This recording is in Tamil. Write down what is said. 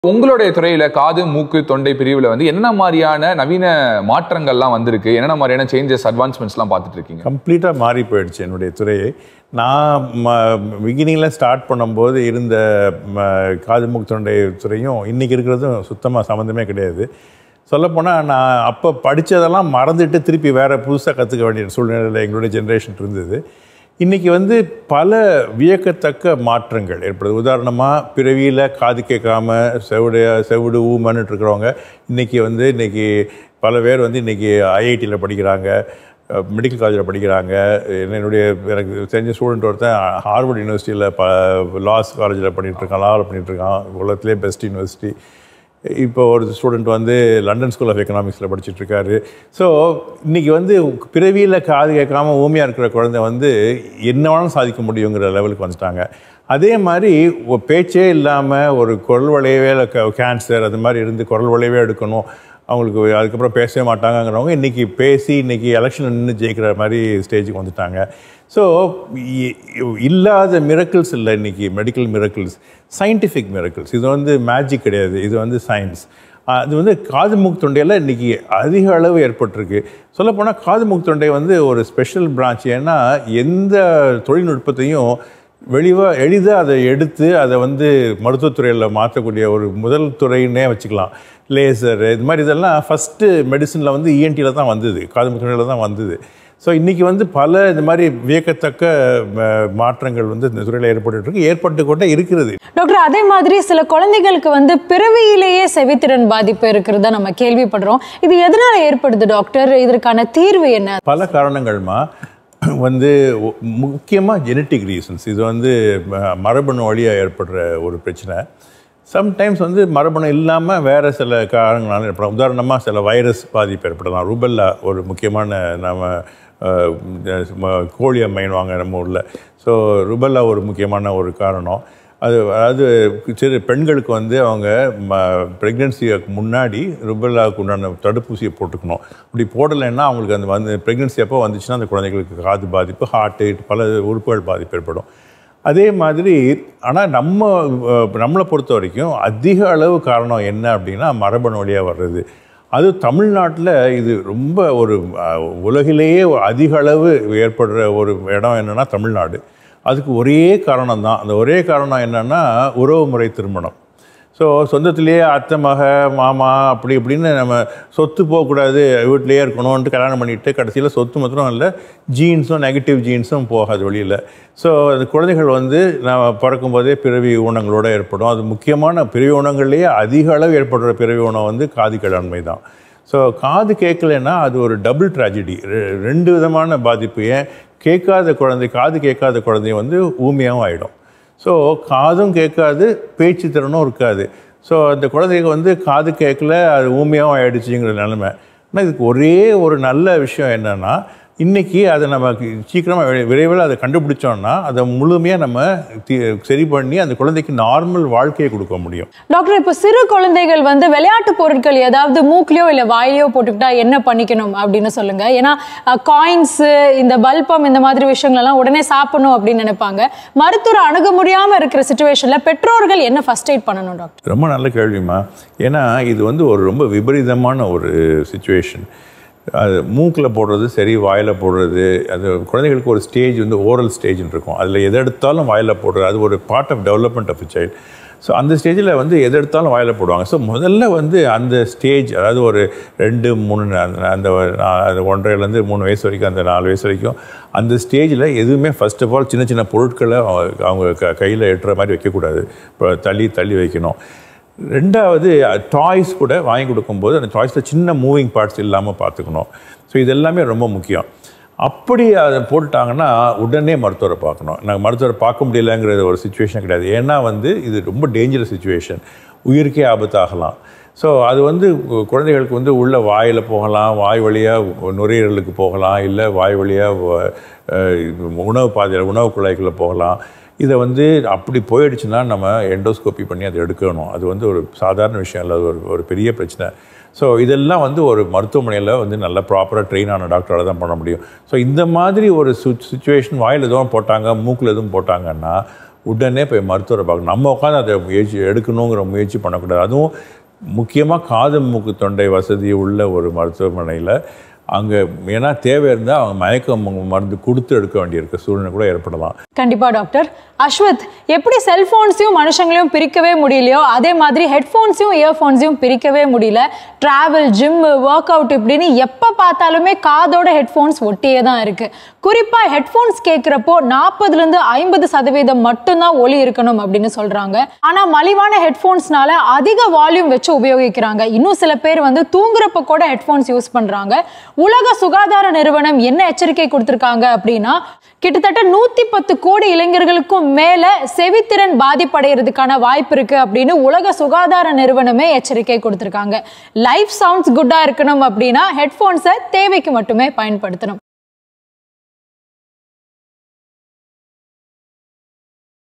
உங்களுடைய துறையில காது மூக்கு தொண்டை பிரிவுல வந்து என்ன மாதிரியான நவீன மாற்றங்கள்லாம் வந்திருக்கு என்ன மாதிரியான சேஞ்சஸ் அட்வான்ஸ்மெண்ட்ஸ்லாம் பார்த்துட்டு இருக்கீங்க கம்ப்ளீட்டாக மாறி போயிடுச்சு என்னுடைய துறையை நான் பிகினிங்கில் ஸ்டார்ட் பண்ணும்போது இருந்த ம, காது மூக்கு தொண்டை துறையும் இன்றைக்கி இருக்கிறதும் சுத்தமாக சம்மந்தமே கிடையாது சொல்லப்போனால் நான் அப்போ படித்ததெல்லாம் மறந்துட்டு திருப்பி வேறு புதுசாக கற்றுக்க வேண்டிய சூழ்நிலையில் எங்களுடைய ஜென்ரேஷன் இருந்தது இன்றைக்கி வந்து பல வியக்கத்தக்க மாற்றங்கள் ஏற்படுது உதாரணமாக பிறவியில் காது கேட்காம செவிடு செவிடு ஊமன்னு இருக்கிறவங்க இன்றைக்கி வந்து இன்றைக்கி பல பேர் வந்து இன்றைக்கி ஐஐடியில் படிக்கிறாங்க மெடிக்கல் காலேஜில் படிக்கிறாங்க என்னுடைய எனக்கு தெரிஞ்ச ஸ்டூடெண்ட் ஒருத்தன் ஹார்வர்ட் யூனிவர்சிட்டியில் ப லாஸ் காலேஜில் பண்ணிகிட்ருக்கான் லாவில் பண்ணிகிட்ருக்கான் உலகத்திலே பெஸ்ட் யூனிவர்சிட்டி இப்போ ஒரு ஸ்டூடெண்ட் வந்து லண்டன் ஸ்கூல் ஆஃப் எக்கனாமிக்ஸில் படிச்சுட்டு இருக்காரு ஸோ இன்றைக்கி வந்து பிறவியில் காது கேட்காம ஊமையாக இருக்கிற குழந்தை வந்து என்ன வேணாலும் சாதிக்க முடியுங்கிற லெவலுக்கு வந்துட்டாங்க அதே மாதிரி ஒ- பேச்சே இல்லாமல் ஒரு குரல் வளையவே கேன்சர் அது மாதிரி இருந்து குரல் வளையவே எடுக்கணும் அவங்களுக்கு அதுக்கப்புறம் பேசவே மாட்டாங்கங்கிறவங்க இன்றைக்கி பேசி இன்றைக்கி எலெக்ஷனில் நின்று ஜெயிக்கிற மாதிரி ஸ்டேஜுக்கு வந்துட்டாங்க ஸோ இல்லாத மிரக்கிள்ஸ் இல்லை இன்றைக்கி மெடிக்கல் மிரக்கிள்ஸ் சயின்டிஃபிக் மிரக்கிள்ஸ் இது வந்து மேஜிக் கிடையாது இது வந்து சயின்ஸ் அது வந்து காது மூக்கு தொண்டையில் இன்றைக்கி அதிக அளவு ஏற்பட்டிருக்கு சொல்லப்போனால் காது மூக்கு தொண்டை வந்து ஒரு ஸ்பெஷல் பிரான்ச் ஏன்னா எந்த தொழில்நுட்பத்தையும் வெளிவாக எளிதாக அதை எடுத்து அதை வந்து மருத்துவத்துறையில் மாற்றக்கூடிய ஒரு முதல் துறைன்னே வச்சுக்கலாம் லேசர் இது மாதிரி இதெல்லாம் ஃபஸ்ட்டு மெடிசனில் வந்து இஎன்டியில் தான் வந்தது காது மூக்கு தான் வந்தது ஸோ இன்றைக்கி வந்து பல இந்த மாதிரி வியக்கத்தக்க ம- மாற்றங்கள் வந்து இந்த துறையில் ஏற்பட்டு இருக்கு ஏற்பட்டு கொண்டே இருக்கிறது டாக்டர் அதே மாதிரி சில குழந்தைகளுக்கு வந்து பிறவியிலேயே செவித்திறன் பாதிப்பு இருக்கிறதா நம்ம கேள்விப்படுறோம் இது எதனால ஏற்படுது டாக்டர் இதற்கான தீர்வு என்ன பல காரணங்கள்மா வந்து முக்கியமாக ஜெனட்டிக் ரீசன்ஸ் இது வந்து ம- மரபணு வழியாக ஏற்படுற ஒரு பிரச்சனை சம்டைம்ஸ் வந்து மரபணு இல்லாமல் வேறு சில காரணங்களால ஏற்படலாம் உதாரணமாக சில வைரஸ் பாதிப்பு ஏற்படலாம் ருபெல்லா ஒரு முக்கியமான நம்ம அஹ், ம- கோழி அம்மைன்வாங்க நம்ம ஊரில் ஸோ ருபெல்லா ஒரு முக்கியமான ஒரு காரணம் அது அதாவது சிறு பெண்களுக்கு வந்து அவங்க ப்ரெக்னென்சிக்கு முன்னாடி ருபெல்லாவுக்கு உண்டான தடுப்பூசியை போட்டுக்கணும் அப்படி போடலைன்னா அவங்களுக்கு அந்த வந்து ப்ரெக்னென்சி அப்போ வந்துச்சுன்னா அந்த குழந்தைகளுக்கு காது பாதிப்பு ஹார்ட்டு பல உறுப்புகள் பாதிப்பு ஏற்படும் அதே மாதிரி ஆனால் நம்ம அஹ், நம்மளை பொறுத்த வரைக்கும் அதிக அளவு காரணம் என்ன அப்படின்னா மரபணு வழியாக வர்றது அது தமிழ்நாட்டில் இது ரொம்ப ஒரு அஹ், உலகிலேயே அதிக அளவு ஏற்படுற ஒரு இடம் என்னென்னா தமிழ்நாடு அதுக்கு ஒரே காரணம் தான் அந்த ஒரே காரணம் என்னென்னா உறவு முறை திருமணம் ஸோ சொந்தத்திலேயே அத்தை மக மாமா அப்படி இப்படின்னு நம்ம சொத்து போகக்கூடாது வீட்டிலேயே இருக்கணும்ன்ட்டு கல்யாணம் பண்ணிட்டு கடைசியில் சொத்து மாத்திரம் இல்லை ஜீன்ஸும் நெகட்டிவ் ஜீன்ஸும் போகாது வெளியில் ஸோ அந்த குழந்தைகள் வந்து நம்ம பிறக்கும்போதே பிறவி ஊனங்களோடு ஏற்படும் அது முக்கியமான பிறவி ஊனங்கள்லேயே அதிக அளவு ஏற்படுற பிறவி ஊனம் வந்து காது கேளாண்மை தான் ஸோ காது கேட்கலைன்னா அது ஒரு டபுள் ட்ராஜடி ரெண்டு விதமான பாதிப்பு ஏன் கேட்காத குழந்தை காது கேட்காத குழந்தை வந்து ஊமையாகவும் ஆகிடும் ஸோ காதும் கேட்காது பேச்சு திறனும் இருக்காது ஸோ அந்த குழந்தைக்கு வந்து காது கேட்கல அது ஊமையாகவும் ஆயிடுச்சுங்கிற நிலைமை ஆனால் இதுக்கு ஒரே ஒரு நல்ல விஷயம் என்னென்னா இன்றைக்கி அதை நம்ம சீக்கிரமாக விரைவில் அதை கண்டுபிடிச்சோம்னா அதை முழுமையாக நம்ம தி- சரி பண்ணி அந்த குழந்தைக்கு நார்மல் வாழ்க்கையை கொடுக்க முடியும் டாக்டர் இப்போ சிறு குழந்தைகள் வந்து விளையாட்டு பொருட்கள் ஏதாவது மூக்கிலையோ இல்லை வாயிலையோ போட்டுக்கிட்டா என்ன பண்ணிக்கணும் அப்படின்னு சொல்லுங்க ஏன்னா காயின்ஸ் இந்த பல்பம் இந்த மாதிரி விஷயங்கள் எல்லாம் உடனே சாப்பிடணும் அப்படின்னு நினைப்பாங்க மருத்துவர் அணுக முடியாம இருக்கிற சுச்சுவேஷன்ல பெற்றோர்கள் என்ன ஃபர்ஸ்ட் எய்ட் பண்ணணும் டாக்டர் ரொம்ப நல்ல கேள்விம்மா ஏன்னா இது வந்து ஒரு ரொம்ப விபரீதமான ஒரு சுச்சுவேஷன் அது மூக்கில் போடுறது சரி வாயில் போடுறது அது குழந்தைகளுக்கு ஒரு ஸ்டேஜ் வந்து ஓரல் ஸ்டேஜ்னு இருக்கும் அதில் எதை எடுத்தாலும் வாயில் போடுறது அது ஒரு part of development of child so அந்த ஸ்டேஜில் வந்து எது எடுத்தாலும் வாயில் போடுவாங்க ஸோ முதல்ல வந்து அந்த ஸ்டேஜ் அதாவது ஒரு ரெண்டு மூணு அந்த அந்த நா- அந்த ஒன்றரைலேருந்து மூணு வயசு வரைக்கும் அந்த நாலு வயசு வரைக்கும் அந்த ஸ்டேஜில் எதுவுமே ஃபர்ஸ்ட் ஆஃப் ஆல் சின்ன சின்ன பொருட்களை அவங்க- அவங்க க கையில் எட்டுற மாதிரி வைக்கக்கூடாது இப்போ தள்ளி தள்ளி வைக்கணும் ரெண்டாவது டாய்ஸ் கூட வாங்கி கொடுக்கும்போது அந்த டாய்ஸில் சின்ன மூவிங் பார்ட்ஸ் இல்லாமல் பார்த்துக்கணும் ஸோ இது எல்லாமே ரொம்ப முக்கியம் அப்படி அதை போட்டுட்டாங்கன்னா உடனே மருத்துவரை பார்க்கணும் நாங்கள் மருத்துவரை பார்க்க முடியலங்கிறது ஒரு சுச்சுவேஷன் கிடையாது ஏன்னா வந்து இது ரொம்ப டேஞ்சரஸ் சுச்சுவேஷன் உயிருக்கே ஆபத்தாகலாம் ஸோ அது வந்து கு- குழந்தைகளுக்கு வந்து உள்ள வாயில் போகலாம் வாய் வழியாக நுரையீரலுக்கு போகலாம் இல்லை வாய் வழியாக உணவு பாதையில் உணவு குழாய்க்குள்ளே போகலாம் இதை வந்து அப்படி போயிடுச்சுன்னா நம்ம எண்டோஸ்கோப்பி பண்ணி அதை எடுக்கணும் அது வந்து ஒரு சாதாரண விஷயம் இல்லை அது ஒரு ஒரு பெரிய பிரச்சனை ஸோ இதெல்லாம் வந்து ஒரு மருத்துவமனையில் வந்து நல்ல ப்ராப்பராக ட்ரெயின் ஆன டாக்டரால் தான் பண்ண முடியும் ஸோ இந்த மாதிரி ஒரு சு சுச்சுவேஷன் வாயில் எதுவும் போட்டாங்க மூக்கில் எதுவும் போட்டாங்கன்னா உடனே போய் மருத்துவரை பார்க்கணும் நம்ம உட்காந்து அதை முயற்சி எடுக்கணுங்கிற முயற்சி பண்ணக்கூடாது அதுவும் முக்கியமாக காது மூக்கு தொண்டை வசதி உள்ள ஒரு மருத்துவமனையில் அங்கே ஏன்னா தேவை இருந்தால் அவங்க மயக்க ம- மருந்து கொடுத்து எடுக்க வேண்டியிருக்க சூழ்நிலை கூட ஏற்படலாம் கண்டிப்பா டாக்டர் அஸ்வத் எப்படி செல்போன்ஸையும் மனுஷங்களையும் பிரிக்கவே முடியலையோ அதே மாதிரி ஹெட்ஃபோன்ஸையும் இயர்ஃபோன்ஸையும் பிரிக்கவே முடியல டிராவல் ஜிம் ஒர்க் அவுட் இப்படின்னு எப்போ பார்த்தாலுமே காதோட ஹெட்ஃபோன்ஸ் ஒட்டியே தான் இருக்கு குறிப்பா ஹெட்ஃபோன்ஸ் கேட்குறப்போ நாற்பதுலேருந்து ஐம்பது சதவீதம் மட்டும்தான் ஒலி இருக்கணும் அப்படின்னு சொல்றாங்க ஆனா மலிவான ஹெட்ஃபோன்ஸ்னால அதிக வால்யூம் வச்சு உபயோகிக்கிறாங்க இன்னும் சில பேர் வந்து தூங்குறப்ப கூட ஹெட்ஃபோன்ஸ் யூஸ் பண்றாங்க உலக சுகாதார நிறுவனம் என்ன எச்சரிக்கை கொடுத்திருக்காங்க அப்படின்னா கிட்டத்தட்ட நூத்தி பத்து கோடி இளைஞர்களுக்கும் மேல செவித்திறன் பாதிப்படைகிறதுக்கான வாய்ப்பு இருக்கு அப்படின்னு உலக சுகாதார நிறுவனமே எச்சரிக்கை கொடுத்திருக்காங்க லைஃப் சவுண்ட்ஸ் குட்டா இருக்கணும் அப்படின்னா ஹெட்ஃபோன்ஸை தேவைக்கு மட்டுமே பயன்படுத்தணும்